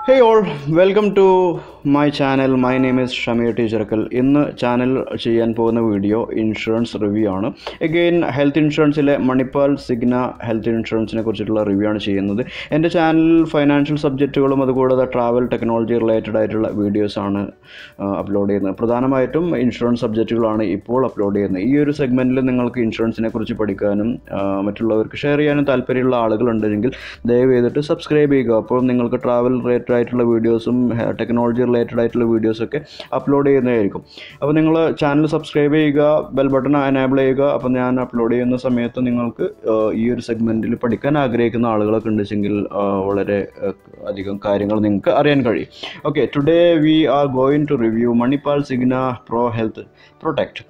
hey all welcome to my channel my name is Shameer Teacherkal ഇന്ന് channel ചെയ്യാൻ പോകുന്ന video insurance review ആണ് again health ഇൻഷുറൻസിലെ മണിപ്പാൽ സിഗ്ന ഹെൽത്ത് ഇൻഷുറൻസിനെ കുറിച്ചിട്ടുള്ള റിവ്യൂ ആണ് ചെയ്യുന്നത് എൻ്റെ ചാനൽ ഫൈനാൻഷ്യൽ സബ്ജക്റ്റുകളും അതുകൂടാതെ ട്രാവൽ ടെക്നോളജി റിലേറ്റഡ് ആയിട്ടുള്ള വീഡിയോസാണ് അപ്ലോഡ് ചെയ്യുന്നത് പ്രധാനമായിട്ടും ഇൻഷുറൻസ് സബ്ജക്റ്റുകളാണ് ഇപ്പോൾ അപ്ലോഡ് ചെയ്യുന്നത് ഈ ഒരു സെഗ്മെൻറ്റിൽ നിങ്ങൾക്ക് ഇൻഷുറൻസിനെ കുറിച്ച് പഠിക്കാനും ആ, മറ്റുള്ളവർക്ക് ഷെയർ ചെയ്യാനും താല്പര്യമുള്ള ആളുകളുണ്ടെങ്കിൽ ദയവ് ചെയ്തിട്ട് സബ്സ്ക്രൈബ് ചെയ്യുക അപ്പോൾ നിങ്ങൾക്ക് ട്രാവൽ റിലേറ്റഡ് ആയിട്ടുള്ള വീഡിയോസും ടെക്നോളജി റിലേറ്റഡ് ആയിട്ടുള്ള വീഡിയോസൊക്കെ അപ്ലോഡ് ചെയ്യുന്നതായിരിക്കും അപ്പോൾ നിങ്ങൾ ചാനൽ സബ്സ്ക്രൈബ് ചെയ്യുക ബെൽ ബട്ടൺ എനേബിൾ ചെയ്യുക അപ്പോൾ ഞാൻ അപ്ലോഡ് ചെയ്യുന്ന സമയത്ത് നിങ്ങൾക്ക് ആ, ഈ ഒരു സെഗ്മെൻറ്റിൽ പഠിക്കാൻ ആഗ്രഹിക്കുന്ന ആളുകളൊക്കെ ഉണ്ടെങ്കിൽ ആ, വളരെ ആ, അധികം കാര്യങ്ങൾ നിങ്ങൾക്ക് അറിയാൻ കഴിയും okay today we are going to review Manipal Cigna pro health protect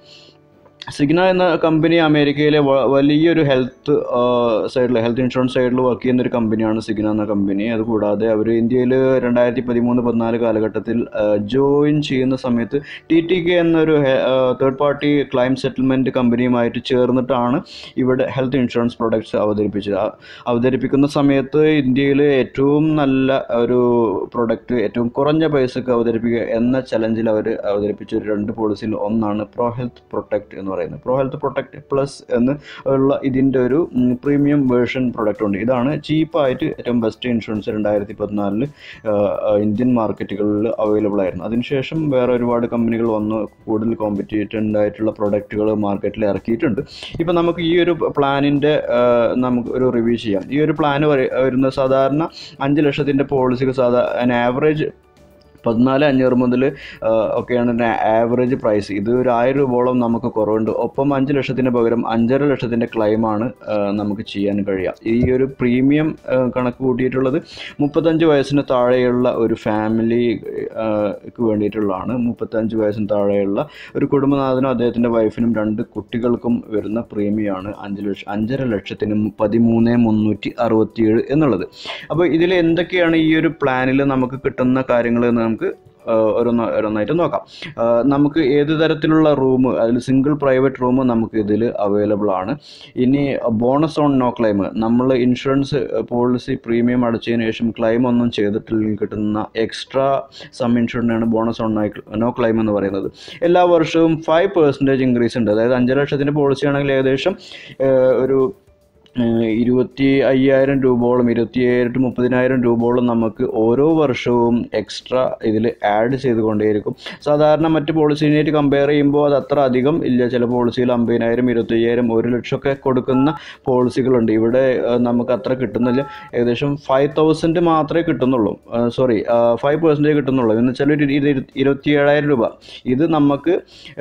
Cigna എന്ന കമ്പനി അമേരിക്കയിലെ വ- വലിയൊരു ഹെൽത്ത് സൈഡിൽ ഹെൽത്ത് ഇൻഷുറൻസ് സൈഡിൽ വർക്ക് ചെയ്യുന്ന ഒരു കമ്പനിയാണ് സിഗ്ന എന്ന കമ്പനി അതുകൂടാതെ അവർ ഇന്ത്യയിൽ രണ്ടായിരത്തി പതിമൂന്ന് പതിനാല് കാലഘട്ടത്തിൽ ജോയിൻ ചെയ്യുന്ന സമയത്ത് ടി ടി കെ എന്നൊരു തേർഡ് പാർട്ടി ക്ലൈം സെറ്റിൽമെൻറ്റ് കമ്പനിയുമായിട്ട് ചേർന്നിട്ടാണ് ഇവിടെ ഹെൽത്ത് ഇൻഷുറൻസ് പ്രൊഡക്ട്സ് അവതരിപ്പിച്ചത് ആ- അവതരിപ്പിക്കുന്ന സമയത്ത് ഇന്ത്യയിൽ ഏറ്റവും നല്ല ഒരു പ്രൊഡക്റ്റ് ഏറ്റവും കുറഞ്ഞ പൈസക്ക് അവതരിപ്പിക്കുക എന്ന ചലഞ്ചിൽ അവർ അവതരിപ്പിച്ച ഒരു രണ്ട് പോളിസിയിൽ ഒന്നാണ് പ്രോ ഹെൽത്ത് പ്രൊട്ടക്റ്റ് എന്ന് പറയുന്നത് പ്രോ ഹെൽത്ത് പ്രൊട്ടക്റ്റ് പ്ലസ് എന്ന് ഉള്ള ഇതിൻ്റെ ഒരു പ്രീമിയം വേർഷൻ പ്രൊഡക്റ്റ് ഉണ്ട് ഇതാണ് ചീപ്പായിട്ട് ഏറ്റവും ബെസ്റ്റ് ഇൻഷുറൻസ് രണ്ടായിരത്തി പതിനാലിൽ ഇന്ത്യൻ മാർക്കറ്റുകളിൽ അവൈലബിൾ ആയിരുന്നു അതിനുശേഷം വേറെ ഒരുപാട് കമ്പനികൾ വന്ന് കൂടുതൽ കോമ്പറ്റീറ്റൻ്റ് ആയിട്ടുള്ള പ്രൊഡക്റ്റുകൾ മാർക്കറ്റിൽ ഇറക്കിയിട്ടുണ്ട് ഇപ്പം നമുക്ക് ഈ ഒരു പ്ലാനിൻ്റെ നമുക്ക് ഒരു റിവ്യൂ ചെയ്യാം ഈ ഒരു പ്ലാൻ വരുന്ന സാധാരണ അഞ്ച് ലക്ഷത്തിൻ്റെ പോളിസിക്ക് സാധാരണ ആവറേജ് പതിനാല് അഞ്ഞൂറ് മുതൽ ഒക്കെയാണ് ആവറേജ് പ്രൈസ് ഇത് ഒരു ആയിരം രൂപയോളം നമുക്ക് കുറവുണ്ട് ഒപ്പം അഞ്ച് ലക്ഷത്തിന് പകരം അഞ്ചര ലക്ഷത്തിൻ്റെ ക്ലെയിമാണ് നമുക്ക് ചെയ്യാൻ കഴിയുക ഈ ഒരു പ്രീമിയം കണക്ക് കൂട്ടിയിട്ടുള്ളത് മുപ്പത്തഞ്ച് വയസ്സിന് താഴെയുള്ള ഒരു ഫാമിലിക്ക് വേണ്ടിയിട്ടുള്ളതാണ് മുപ്പത്തഞ്ച് വയസ്സിന് താഴെയുള്ള ഒരു കുടുംബനാഥനും അദ്ദേഹത്തിൻ്റെ വൈഫിനും രണ്ട് കുട്ടികൾക്കും വരുന്ന പ്രീമിയമാണ് അഞ്ച് ലക്ഷം അഞ്ചര ലക്ഷത്തിന് പതിമൂന്ന് മുന്നൂറ്റി അറുപത്തിയേഴ് എന്നുള്ളത് അപ്പോൾ ഇതിൽ എന്തൊക്കെയാണ് ഈ ഒരു പ്ലാനിൽ നമുക്ക് കിട്ടുന്ന കാര്യങ്ങൾ എന്ന് നമുക്ക് ആ, ഓരോന്ന് ഓരോന്നായിട്ട് നോക്കാം ആ, നമുക്ക് ഏത് തരത്തിലുള്ള റൂം അതിൽ സിംഗിൾ പ്രൈവറ്റ് റൂം നമുക്ക് ഇതിൽ അവൈലബിൾ ആണ് ഇനി ബോണസ് ഓൺ നോ ക്ലെയിം നമ്മൾ ഇൻഷുറൻസ് പോളിസി പ്രീമിയം അടച്ചതിന് ശേഷം ക്ലെയിം ഒന്നും ചെയ്തിട്ടില്ലെങ്കിൽ കിട്ടുന്ന എക്സ്ട്രാ സം ഇൻഷുറൻസാണ് ബോണസ് ഓൺ നോ ക്ലെയിം എന്ന് പറയുന്നത് എല്ലാ വർഷവും ഫൈവ് പെർസെൻറ്റേജ് ഇൻക്രീസ് ഉണ്ട് അതായത് അഞ്ച് ലക്ഷത്തിൻ്റെ പോളിസി ആണെങ്കിൽ ഏകദേശം ആ, ഒരു ഏഹ് ഇരുപത്തി അയ്യായിരം രൂപയോളം ഇരുപത്തി അയ്യായിരം ടു മുപ്പതിനായിരം രൂപയോളം നമുക്ക് ഓരോ വർഷവും എക്സ്ട്രാ ഇതിൽ ആഡ് ചെയ്തുകൊണ്ടേയിരിക്കും സാധാരണ മറ്റ് പോളിസീനായിട്ട് കമ്പയർ ചെയ്യുമ്പോൾ അത് അത്ര അധികം ഇല്ല ചില പോളിസിയിൽ അമ്പതിനായിരം ഇരുപത്തി അയ്യായിരം ഒരു ലക്ഷമൊക്കെ കൊടുക്കുന്ന പോളിസികളുണ്ട് ഇവിടെ ഏഹ് നമുക്ക് അത്ര കിട്ടുന്നില്ല ഏകദേശം ഫൈവ് തൗസൻഡ് മാത്രമേ കിട്ടുന്നുള്ളൂ സോറി ഫൈവ് പെർസെൻറ്റേജ് കിട്ടുന്നുള്ളൂ എന്ന് വെച്ചാൽ ഒരു ഇരു- ഇരുപത്തി ഏഴായിരം രൂപ ഇത് നമുക്ക്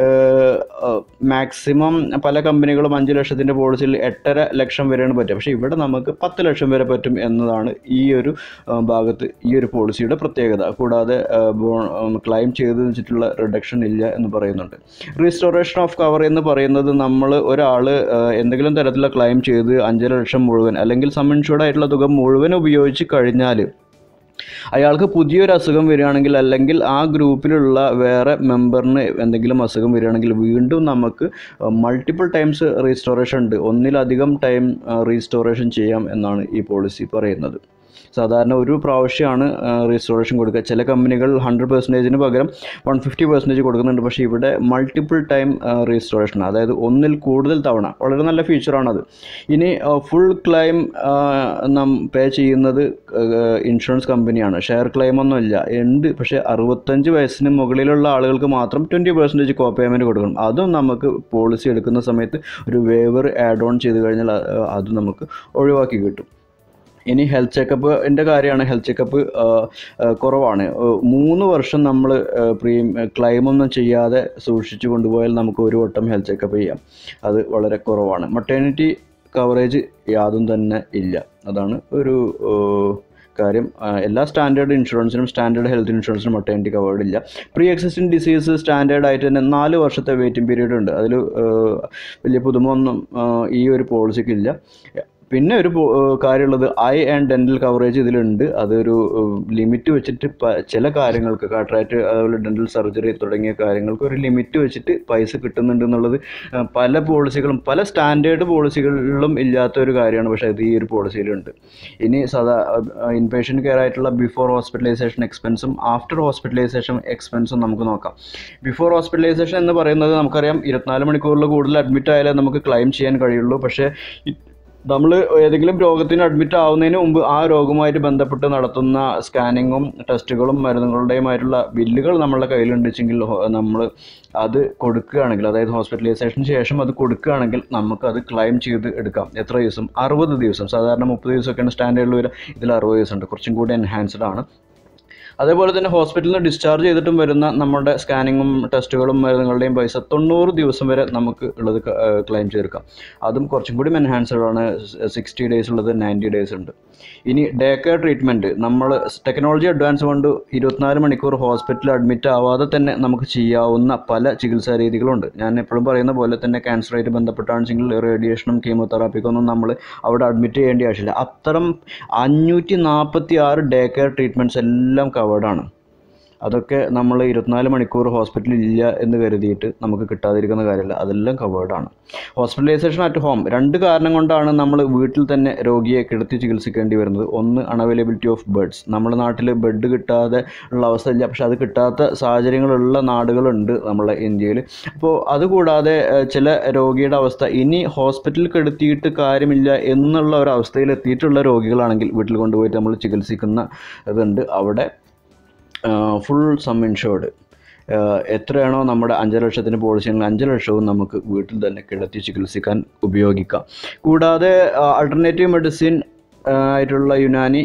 മാക്സിമം പല കമ്പനികളും അഞ്ച് ലക്ഷത്തിൻ്റെ പോളിസിയിൽ എട്ടര ലക്ഷം വരെയാണ് പറ്റുക പക്ഷേ ഇവിടെ നമുക്ക് പത്ത് ലക്ഷം വരെ പറ്റും എന്നതാണ് ഈ ഒരു ആ, ഭാഗത്ത് ഈ ഒരു പോളിസിയുടെ പ്രത്യേകത കൂടാതെ ക്ലൈം ചെയ്ത് വെച്ചിട്ടുള്ള റിഡക്ഷൻ ഇല്ല എന്ന് പറയുന്നുണ്ട് റീസ്റ്റോറേഷൻ ഓഫ് കവർ എന്ന് പറയുന്നത് നമ്മൾ ഒരാൾ എന്തെങ്കിലും തരത്തിലുള്ള ക്ലൈം ചെയ്ത് അഞ്ചര ലക്ഷം മുഴുവൻ അല്ലെങ്കിൽ സം ഇൻഷുർഡ് ആയിട്ടുള്ള തുക മുഴുവൻ ഉപയോഗിച്ച് കഴിഞ്ഞാൽ അയാൾക്ക് പുതിയൊരു അസുഖം വരികയാണെങ്കിൽ അല്ലെങ്കിൽ ആ ഗ്രൂപ്പിലുള്ള വേറെ മെമ്പറിന് എന്തെങ്കിലും അസുഖം വരികയാണെങ്കിൽ വീണ്ടും നമുക്ക് മൾട്ടിപ്പിൾ ടൈംസ് റീസ്റ്റോറേഷൻ ഉണ്ട് ഒന്നിലധികം ടൈം റീസ്റ്റോറേഷൻ ചെയ്യാം എന്നാണ് ഈ പോളിസി പറയുന്നത് സാധാരണ ഒരു പ്രാവശ്യമാണ് റീസ്റ്റോറേഷൻ കൊടുക്കുക ചില കമ്പനികൾ ഹൺഡ്രഡ് പെർസെൻറ്റേജിന് പകരം വൺ ഫിഫ്റ്റി പെർസെൻറ്റേജ് കൊടുക്കുന്നുണ്ട് പക്ഷേ ഇവിടെ മൾട്ടിപ്പിൾ ടൈം റീസ്റ്റോറേഷൻ അതായത് ഒന്നിൽ കൂടുതൽ തവണ വളരെ നല്ല ഫീച്ചറാണത് ഇനി ഫുൾ ക്ലെയിം നാം പേ ചെയ്യുന്നത് ഇൻഷുറൻസ് കമ്പനിയാണ് ഷെയർ ക്ലെയിം ഒന്നും ഇല്ല ഉണ്ട് പക്ഷേ അറുപത്തഞ്ച് വയസ്സിന് മുകളിലുള്ള ആളുകൾക്ക് മാത്രം ട്വൻറ്റി പെർസെൻറ്റേജ് കോ പേയ്മെൻറ്റ് കൊടുക്കണം അതും നമുക്ക് പോളിസി എടുക്കുന്ന സമയത്ത് ഒരു വേവർ ആഡ് ഓൺ ചെയ്ത് കഴിഞ്ഞാൽ അ- അത് നമുക്ക് ഒഴിവാക്കി കിട്ടും ഇനി ഹെൽത്ത് ചെക്കപ്പിൻ്റെ കാര്യമാണ് ഹെൽത്ത് ചെക്കപ്പ് കുറവാണ് ഏഹ് മൂന്ന് വർഷം നമ്മൾ പ്രീം ക്ലെയിമൊന്നും ചെയ്യാതെ സൂക്ഷിച്ചു കൊണ്ടുപോയാൽ നമുക്ക് ഒരു വട്ടം ഹെൽത്ത് ചെക്കപ്പ് ചെയ്യാം അത് വളരെ കുറവാണ് മട്ടേണിറ്റി കവറേജ് യാതൊന്നും തന്നെ ഇല്ല അതാണ് ഒരു ഏഹ്, കാര്യം ആ, എല്ലാ സ്റ്റാൻഡേർഡ് ഇൻഷുറൻസിനും സ്റ്റാൻഡേർഡ് ഹെൽത്ത് ഇൻഷുറൻസിനും മട്ടേണിറ്റി കവേർഡ് ഇല്ല പ്രീ എക്സിസ്റ്റിംഗ് ഡിസീസ് സ്റ്റാൻഡേർഡ് ആയിട്ട് തന്നെ നാല് വർഷത്തെ വെയിറ്റിംഗ് പീരീഡ് ഉണ്ട് അതിൽ വലിയ പുതുമ ഒന്നും ആ, ഈ ഒരു പോളിസിക്ക് ഇല്ല പിന്നെ ഒരു പോ- ഏഹ് കാര്യമുള്ളത് ഐ ആൻഡ് ഡെൻ്റൽ കവറേജ് ഇതിലുണ്ട് അതൊരു ലിമിറ്റ് വെച്ചിട്ട് പ- ചില കാര്യങ്ങൾക്ക് കാട്രാക്ട് അതുപോലെ ഡെൻ്റൽ സർജറി തുടങ്ങിയ കാര്യങ്ങൾക്ക് ഒരു ലിമിറ്റ് വെച്ചിട്ട് പൈസ കിട്ടുന്നുണ്ട് എന്നുള്ളത് ഏഹ് പല പോളിസികളും പല സ്റ്റാൻഡേർഡ് പോളിസികളിലും ഇല്ലാത്ത ഒരു കാര്യമാണ് പക്ഷേ ഇത് ഈ ഒരു പോളിസിയിലുണ്ട് ഇനി സദാ ഇൻപേഷ്യൻ്റ് കെയർ ആയിട്ടുള്ള ബിഫോർ ഹോസ്പിറ്റലൈസേഷൻ എക്സ്പെൻസും ആഫ്റ്റർ ഹോസ്പിറ്റലൈസേഷൻ എക്സ്പെൻസും നമുക്ക് നോക്കാം ബിഫോർ ഹോസ്പിറ്റലൈസേഷൻ എന്ന് പറയുന്നത് നമുക്കറിയാം ഇരുപത്തിനാല് മണിക്കൂറിൽ കൂടുതൽ അഡ്മിറ്റ് ആയാലേ നമുക്ക് ക്ലെയിം ചെയ്യാൻ കഴിയുള്ളൂ പക്ഷേ നമ്മൾ ഏതെങ്കിലും രോഗത്തിന് അഡ്മിറ്റ് ആവുന്നതിന് മുമ്പ് ആ രോഗവുമായിട്ട് ബന്ധപ്പെട്ട് നടത്തുന്ന സ്കാനിങ്ങും ടെസ്റ്റുകളും മരുന്നുകളുടെയുമായിട്ടുള്ള ബില്ലുകൾ നമ്മളുടെ കയ്യിലുണ്ടെങ്കിൽ നമ്മൾ അത് കൊടുക്കുകയാണെങ്കിൽ അതായത് ഹോസ്പിറ്റലൈസേഷന് ശേഷം അത് കൊടുക്കുകയാണെങ്കിൽ നമുക്കത് ക്ലെയിം ചെയ്ത് എടുക്കാം എത്ര ദിവസം അറുപത് ദിവസം സാധാരണ മുപ്പത് ദിവസമൊക്കെയാണ് സ്റ്റാൻഡേർഡിൽ വരിക ഇതിൽ അറുപത് ദിവസം ഉണ്ട് കുറച്ചും കൂടി എൻഹാൻസ്ഡ് ആണ് അതേപോലെ തന്നെ ഹോസ്പിറ്റലിൽ നിന്ന് ഡിസ്ചാർജ് ചെയ്തിട്ടും വരുന്ന നമ്മുടെ സ്കാനിങ്ങും ടെസ്റ്റുകളും മരുന്നുകളുടെയും പൈസ തൊണ്ണൂറ് ദിവസം വരെ നമുക്ക് ഉള്ളത് ക്ലെയിം ചെയ്തെടുക്കാം അതും കുറച്ചും കൂടി എൻഹാൻസ്ഡ് ആണ് സിക്സ്റ്റി ഡേയ്സ് ഉള്ളത് നയൻറ്റി ഡേയ്സ് ഉണ്ട് ഇനി ഡേ കെയർ ട്രീറ്റ്മെൻറ്റ് നമ്മൾ ടെക്നോളജി അഡ്വാൻസ് കൊണ്ട് ഇരുപത്തിനാല് മണിക്കൂർ ഹോസ്പിറ്റലിൽ അഡ്മിറ്റ് ആവാതെ തന്നെ നമുക്ക് ചെയ്യാവുന്ന പല ചികിത്സാ രീതികളുണ്ട് ഞാൻ എപ്പോഴും പറയുന്ന പോലെ തന്നെ ക്യാൻസറായിട്ട് ബന്ധപ്പെട്ടാണെങ്കിൽ റേഡിയേഷനും കീമോതെറാപ്പിക്കൊന്നും നമ്മൾ അവിടെ അഡ്മിറ്റ് ചെയ്യേണ്ട ആവശ്യമില്ല അത്തരം അഞ്ഞൂറ്റി നാൽപ്പത്തി ആറ് ഡേ കെയർ ട്രീറ്റ്മെൻറ്റ്സ് എല്ലാം കവേർഡാണ് അതൊക്കെ നമ്മൾ ഇരുപത്തിനാല് മണിക്കൂർ ഹോസ്പിറ്റലിൽ ഇല്ല എന്ന് കരുതിയിട്ട് നമുക്ക് കിട്ടാതിരിക്കുന്ന കാര്യമില്ല അതെല്ലാം കവേർഡാണ് ഹോസ്പിറ്റലൈസേഷൻ അറ്റ് ഹോം രണ്ട് കാരണം കൊണ്ടാണ് നമ്മൾ വീട്ടിൽ തന്നെ രോഗിയെ കിടത്തി ചികിത്സിക്കേണ്ടി വരുന്നത് ഒന്ന് അൺഅവൈലബിലിറ്റി ഓഫ് ബെഡ്സ് നമ്മുടെ നാട്ടിൽ ബെഡ് കിട്ടാതെ ഉള്ള അവസ്ഥ ഇല്ല പക്ഷെ അത് കിട്ടാത്ത സാഹചര്യങ്ങളുള്ള നാടുകളുണ്ട് നമ്മളെ ഇന്ത്യയിൽ അപ്പോൾ അതുകൂടാതെ ഏഹ്, ചില രോഗിയുടെ അവസ്ഥ ഇനി ഹോസ്പിറ്റലിൽ കിടത്തിയിട്ട് കാര്യമില്ല എന്നുള്ള ഒരു അവസ്ഥയിൽ എത്തിയിട്ടുള്ള രോഗികളാണെങ്കിൽ വീട്ടിൽ കൊണ്ടുപോയിട്ട് നമ്മൾ ചികിത്സിക്കുന്ന ഇതുണ്ട് അവിടെ ഫുൾ സം ഇൻഷുർഡ് എത്രയാണോ നമ്മുടെ അഞ്ച് ലക്ഷത്തിന് പോളിസിയെങ്കിൽ അഞ്ച് ലക്ഷവും നമുക്ക് വീട്ടിൽ തന്നെ കിടത്തി ചികിത്സിക്കാൻ ഉപയോഗിക്കാം കൂടാതെ ആൾട്ടർനേറ്റീവ് മെഡിസിൻ ആയിട്ടുള്ള യുനാനി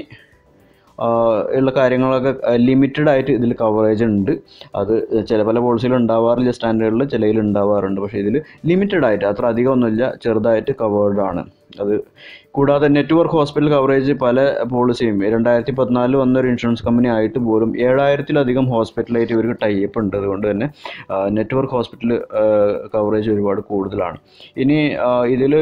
ആ, ഉള്ള കാര്യങ്ങളൊക്കെ ലിമിറ്റഡ് ആയിട്ട് ഇതിൽ കവറേജ് ഉണ്ട് അത് ചില പല പോളിസിയിൽ ഉണ്ടാവാറില്ല സ്റ്റാൻഡേർഡിൽ ചിലയിൽ ഉണ്ടാവാറുണ്ട് പക്ഷേ ഇതിൽ ലിമിറ്റഡ് ആയിട്ട് അത്ര അധികം ഒന്നുമില്ല ചെറുതായിട്ട് കവേർഡ് ആണ് അത് കൂടാതെ നെറ്റ്വർക്ക് ഹോസ്പിറ്റൽ കവറേജ് പല പോളിസിയും രണ്ടായിരത്തി പതിനാലിൽ വന്ന ഒരു ഇൻഷുറൻസ് കമ്പനി ആയിട്ട് പോലും ഏഴായിരത്തിലധികം ഹോസ്പിറ്റലായിട്ട് ഇവർക്ക് ടൈപ്പ് ഉണ്ട് അതുകൊണ്ട് തന്നെ നെറ്റ്വർക്ക് ഹോസ്പിറ്റൽ കവറേജ് ഒരുപാട് കൂടുതലാണ് ഇനി ഇതിൽ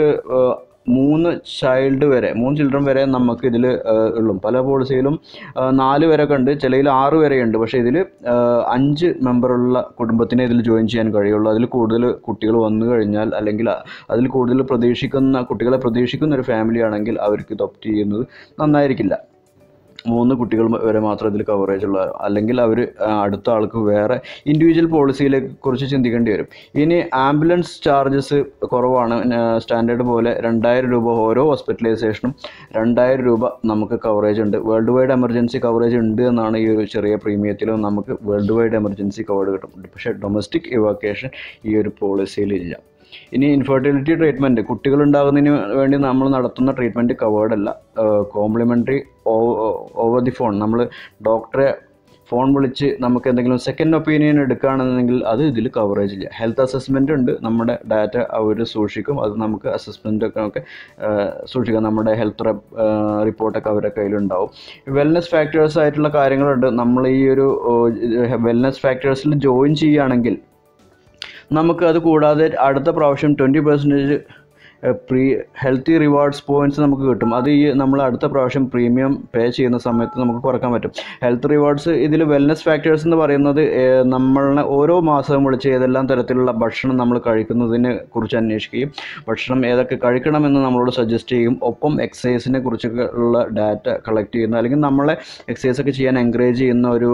മൂന്ന് ചൈൽഡ് വരെ മൂന്ന് ചിൽഡ്രൻ വരെ നമുക്ക് ഇതിൽ ഉള്ളും പല പോളിസിയിലും ആ, നാല് വരെ ഉണ്ട് ചിലയിൽ ആറ് വരെ ഉണ്ട് പക്ഷേ ഇതിൽ അഞ്ച് മെമ്പറുള്ള കുടുംബത്തിനെ ഇതിൽ ജോയിൻ ചെയ്യാൻ കഴിയുള്ളൂ അതിൽ കൂടുതൽ കുട്ടികൾ വന്നു കഴിഞ്ഞാൽ അല്ലെങ്കിൽ അതിൽ കൂടുതൽ പ്രതീക്ഷിക്കുന്ന കുട്ടികളെ പ്രതീക്ഷിക്കുന്ന ഒരു ഫാമിലി ആണെങ്കിൽ അവർക്ക് ഇത് ഒപ്റ്റ് ചെയ്യുന്നത് നന്നായിരിക്കില്ല മൂന്ന് കുട്ടികൾ വരെ മാത്രം ഇതിൽ കവറേജ് ഉള്ള അല്ലെങ്കിൽ അവർ അടുത്ത ആൾക്ക് വേറെ ഇൻഡിവിജ്വൽ പോളിസിയിലെ കുറിച്ച് ചിന്തിക്കേണ്ടി വരും ഇനി ആംബുലൻസ് ചാർജസ് കുറവാണ് സ്റ്റാൻഡേർഡ് പോലെ രണ്ടായിരം രൂപ ഓരോ ഹോസ്പിറ്റലൈസേഷനും രണ്ടായിരം രൂപ നമുക്ക് കവറേജ് ഉണ്ട് വേൾഡ് വൈഡ് എമർജൻസി കവറേജ് ഉണ്ട് എന്നാണ് ഈ ഒരു ചെറിയ പ്രീമിയത്തിലും നമുക്ക് വേൾഡ് വൈഡ് എമർജൻസി കവറേജ് കിട്ടും പക്ഷേ ഡൊമസ്റ്റിക് ഇവാക്കേഷൻ ഈ ഒരു പോളിസിയിൽ ഇല്ല ഇനി ഇൻഫെർട്ടിലിറ്റി ട്രീറ്റ്മെൻറ്റ് കുട്ടികളുണ്ടാകുന്നതിന് വേണ്ടി നമ്മൾ നടത്തുന്ന ട്രീറ്റ്മെൻറ്റ് കവേർഡ് അല്ല കോംപ്ലിമെൻ്ററി ഓവർ ദി ഫോൺ നമ്മൾ ഡോക്ടറെ ഫോൺ വിളിച്ച് നമുക്ക് എന്തെങ്കിലും സെക്കൻഡ് ഒപ്പീനിയൻ എടുക്കുകയാണെന്നുണ്ടെങ്കിൽ അത് ഇതിൽ കവറേജ് ഇല്ല ഹെൽത്ത് അസസ്മെൻ്റ് ഉണ്ട് നമ്മുടെ ഡാറ്റ അവർ സൂക്ഷിക്കും അത് നമുക്ക് അസസ്മെൻ്റ് ഒക്കെ ഒക്കെ സൂക്ഷിക്കാം നമ്മുടെ ഹെൽത്ത് റിപ്പോർട്ടൊക്കെ അവരുടെ കയ്യിലുണ്ടാവും വെൽനസ് ഫാക്ടേഴ്സ് ആയിട്ടുള്ള കാര്യങ്ങളുണ്ട് നമ്മൾ ഈ ഒരു വെൽനസ് ഫാക്ടേഴ്സിൽ ജോയിൻ ചെയ്യുകയാണെങ്കിൽ നമുക്ക് അത് കൂടാതെ അടുത്ത പ്രാവശ്യം twenty percentage pre healthy rewards points നമുക്ക് കിട്ടും അത് ഈ നമ്മൾ അടുത്ത പ്രാവശ്യം പ്രീമിയം പേ ചെയ്യുന്ന സമയത്ത് നമുക്ക് കുറക്കാൻ പറ്റും ഹെൽത്ത് റിവാർഡ്സ് ഇതിൽ വെൽനസ് ഫാക്ടേഴ്സ് എന്ന് പറയുന്നത് ഏഹ്, നമ്മളെ ഓരോ മാസവും വിളിച്ച് ഏതെല്ലാം തരത്തിലുള്ള ഭക്ഷണം നമ്മൾ കഴിക്കുന്നതിനെ കുറിച്ച് അന്വേഷിക്കുകയും ഭക്ഷണം ഏതൊക്കെ കഴിക്കണമെന്ന് നമ്മളോട് സജസ്റ്റ് ചെയ്യും ഒപ്പം എക്സസൈസിനെ കുറിച്ചൊക്കെ ഉള്ള ഡാറ്റ കളക്ട് ചെയ്യുന്ന അല്ലെങ്കിൽ നമ്മളെ എക്സസൈസ് ഒക്കെ ചെയ്യാൻ എൻകറേജ് ചെയ്യുന്ന ഒരു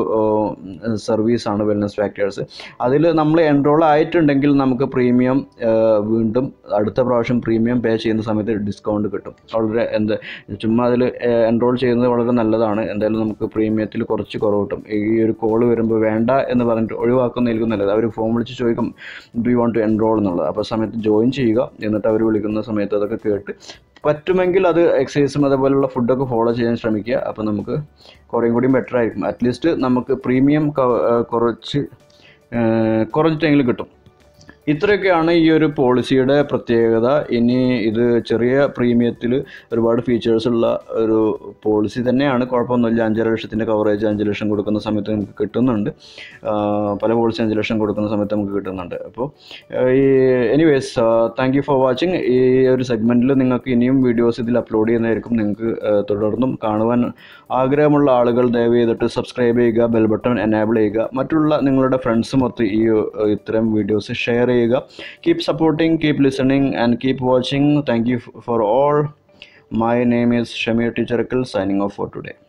സർവീസാണ് വെൽനസ് ഫാക്ടേഴ്സ് അതിൽ നമ്മൾ എൻറോൾ ആയിട്ടുണ്ടെങ്കിൽ നമുക്ക് പ്രീമിയം വീണ്ടും അടുത്ത പ്രാവശ്യം പ്രീമിയം പേ ചെയ്യുന്ന സമയത്ത് ഡിസ്കൗണ്ട് കിട്ടും വളരെ എന്ത് ചുമ്മാ അതിൽ എൻറോൾ ചെയ്യുന്നത് വളരെ നല്ലതാണ് എന്തായാലും നമുക്ക് പ്രീമിയത്തിൽ കുറച്ച് കുറവ് കിട്ടും ഈ ഒരു കോൾ വരുമ്പോൾ വേണ്ട എന്ന് പറഞ്ഞിട്ട് ഒഴിവാക്കുന്നതായിരിക്കും നല്ലത് അവർ ഫോം വിളിച്ച് ചോദിക്കും do you want to enroll എന്നുള്ളത് അപ്പോൾ ആ സമയത്ത് ജോയിൻ ചെയ്യുക എന്നിട്ട് അവർ വിളിക്കുന്ന സമയത്ത് അതൊക്കെ കേട്ട് പറ്റുമെങ്കിൽ അത് എക്സസൈസും അതേപോലെയുള്ള ഫുഡൊക്കെ ഫോളോ ചെയ്യാൻ ശ്രമിക്കുക അപ്പോൾ നമുക്ക് കുറേയും കൂടി ബെറ്റർ ആയിരിക്കും അറ്റ്ലീസ്റ്റ് നമുക്ക് പ്രീമിയം കുറച്ച് ഏഹ് കുറച്ചിട്ടെങ്കിലും കിട്ടും ഇത്രയൊക്കെയാണ് ഈ ഒരു പോളിസിയുടെ പ്രത്യേകത ഇനി ഇത് ചെറിയ പ്രീമിയത്തിൽ ഒരുപാട് ഫീച്ചേഴ്സ് ഉള്ള ഒരു പോളിസി തന്നെയാണ് കുഴപ്പമൊന്നുമില്ല അഞ്ചര ലക്ഷത്തിൻ്റെ കവറേജ് അഞ്ച് ലക്ഷം കൊടുക്കുന്ന സമയത്ത് നമുക്ക് കിട്ടുന്നുണ്ട് ആ, പല പോളിസി അഞ്ച് ലക്ഷം കൊടുക്കുന്ന സമയത്ത് നമുക്ക് കിട്ടുന്നുണ്ട് അപ്പോൾ ഈ anyways thank you for watching ഈ ഒരു സെഗ്മെൻറ്റിൽ നിങ്ങൾക്ക് ഇനിയും വീഡിയോസ് ഇതിൽ അപ്ലോഡ് ചെയ്യുന്നതായിരിക്കും നിങ്ങൾക്ക് ആ, തുടർന്നും കാണുവാൻ ആഗ്രഹമുള്ള ആളുകൾ ദയവ് ചെയ്തിട്ട് സബ്സ്ക്രൈബ് ചെയ്യുക ബെൽ ബട്ടൺ എനേബിൾ ചെയ്യുക മറ്റുള്ള നിങ്ങളുടെ ഫ്രണ്ട്സുമൊത്ത് ഈ ആ, ഇത്തരം വീഡിയോസ് ഷെയർ ചെയ്യുക keep supporting keep listening and keep watching thank you for all my name is Shameer Teacherkal signing off for today